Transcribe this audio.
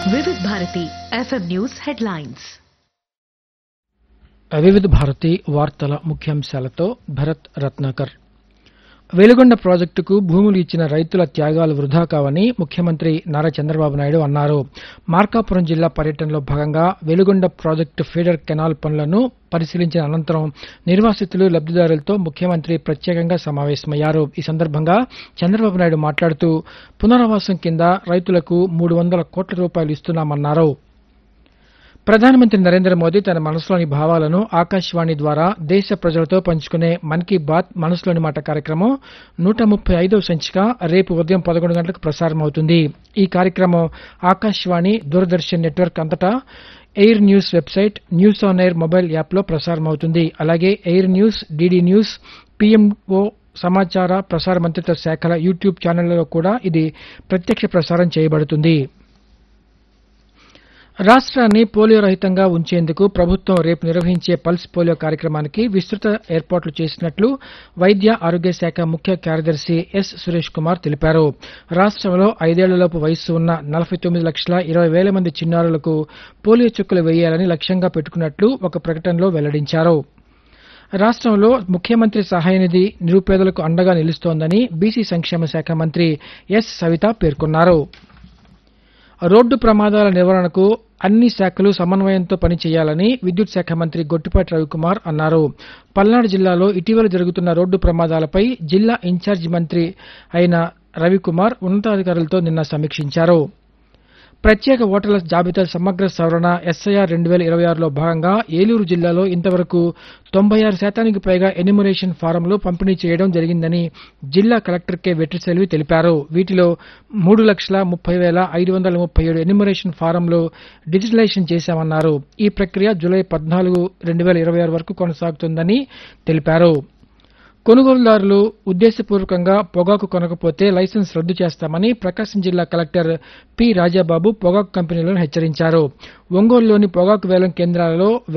వివిధ Bharati FM news headlines వివిధ భారతి వార్తల ముఖ్యాంశాలతో భరత్ రత్నాకర్ వెలుగొండ ప్రాజెక్టుకు భూములు ఇచ్చిన రైతుల త్యాగాలు వృధా కావని ముఖ్యమంత్రి నారా చంద్రబాబు నాయుడు అన్నారు మార్కాపురం జిల్లా పర్యటనలో భాగంగా వెలుగొండ ప్రాజెక్టు ఫీడర్ కెనాల్ పనులను పరిశీలించిన అనంతరం నిర్వాసితులు లబ్దిదారులతో ముఖ్యమంత్రి ప్రత్యేకంగా సమావేశమయ్యారు ఈ సందర్భంగా చంద్రబాబు నాయుడు మాట్లాడుతూ పునరావాసం కింద రైతులకు మూడు వందల కోట్ల రూపాయలు ఇస్తున్నామన్నారు ప్రధానమంత్రి నరేంద్ర మోదీ తన మనసులోని భావాలను ఆకాశవాణి ద్వారా దేశ ప్రజలతో పంచుకునే మన్ కీ బాత్ మనసులోని మాట కార్యక్రమం నూట ముప్పై ఐదవ సంచిక రేపు ఉదయం పదకొండు గంటలకు ప్రసారమవుతుంది ఈ కార్యక్రమం ఆకాశవాణి దూరదర్శన్ నెట్వర్క్ అంతటా AIR news website news on air mobile యాప్లో ప్రసారమవుతుంది అలాగే AIR news DD news PMO సమాచార ప్రసార మంత్రిత్వ శాఖల యూట్యూబ్ ఛానళ్లలో కూడా ఇది ప్రత్యక్ష ప్రసారం చేయబడుతుంది రాష్ట్రాన్ని పోలియో రహితంగా ఉంచేందుకు ప్రభుత్వం రేపు నిర్వహించే పల్స్ పోలియో కార్యక్రమానికి విస్తృత ఏర్పాట్లు చేసినట్లు వైద్య ఆరోగ్య శాఖ ముఖ్య కార్యదర్శి ఎస్ సురేష్ కుమార్ తెలిపారు రాష్ట్రంలో ఐదేళ్లలోపు వయస్సు ఉన్న నలభై తొమ్మిది లక్షల ఇరవై వేల మంది చిన్నారులకు పోలియో చుక్కలు వేయాలని లక్ష్యంగా పెట్టుకున్నట్లు ఒక ప్రకటనలో వెల్లడించారు రాష్ట్రంలో ముఖ్యమంత్రి సహాయ నిధి నిరుపేదలకు అండగా నిలుస్తోందని బీసీ సంక్షేమ శాఖ మంత్రి ఎస్ సవిత పేర్కొన్నారు రోడ్డు ప్రమాదాల నివారణకు అన్ని శాఖలు సమన్వయంతో పనిచేయాలని విద్యుత్ శాఖ మంత్రి గొట్టిపాటి రవికుమార్ అన్నారు పల్నాడు జిల్లాలో ఇటీవల జరుగుతున్న రోడ్డు ప్రమాదాలపై జిల్లా ఇన్ఛార్జి మంత్రి అయిన రవికుమార్ ఉన్నతాధికారులతో నిన్న సమీక్షించారు ప్రత్యేక ఓటర్ల జాబితా సమగ్ర సవరణ ఎస్ఐఆర్ రెండు వేల ఇరవై ఆరులో భాగంగా ఏలూరు జిల్లాలో ఇంతవరకు తొంభై ఆరు శాతానికి పైగా ఎన్యుమరేషన్ ఫారంలు పంపిణీ చేయడం జరిగిందని జిల్లా కలెక్టర్ కె వెట్రిసెల్వి తెలిపారు వీటిలో మూడు లక్షల ముప్పై వేల ఐదు వందల ముప్పై ఏడు ఎన్యుమరేషన్ ఫారంలు డిజిటలైజేషన్ చేశామన్నారు ఈ ప్రక్రియ జూలై పద్నాలుగు రెండు వేల ఇరవై ఆరు వరకు కొనసాగుతుందని తెలిపారు కొనుగోలుదారులు ఉద్దేశపూర్వకంగా పొగాకు కొనకపోతే లైసెన్స్ రద్దు చేస్తామని ప్రకాశం జిల్లా కలెక్టర్ పి రాజాబాబు పొగాకు కంపెనీలను హెచ్చరించారు ఒంగోలులోని పొగాకు వేలం కేంద్రాలలో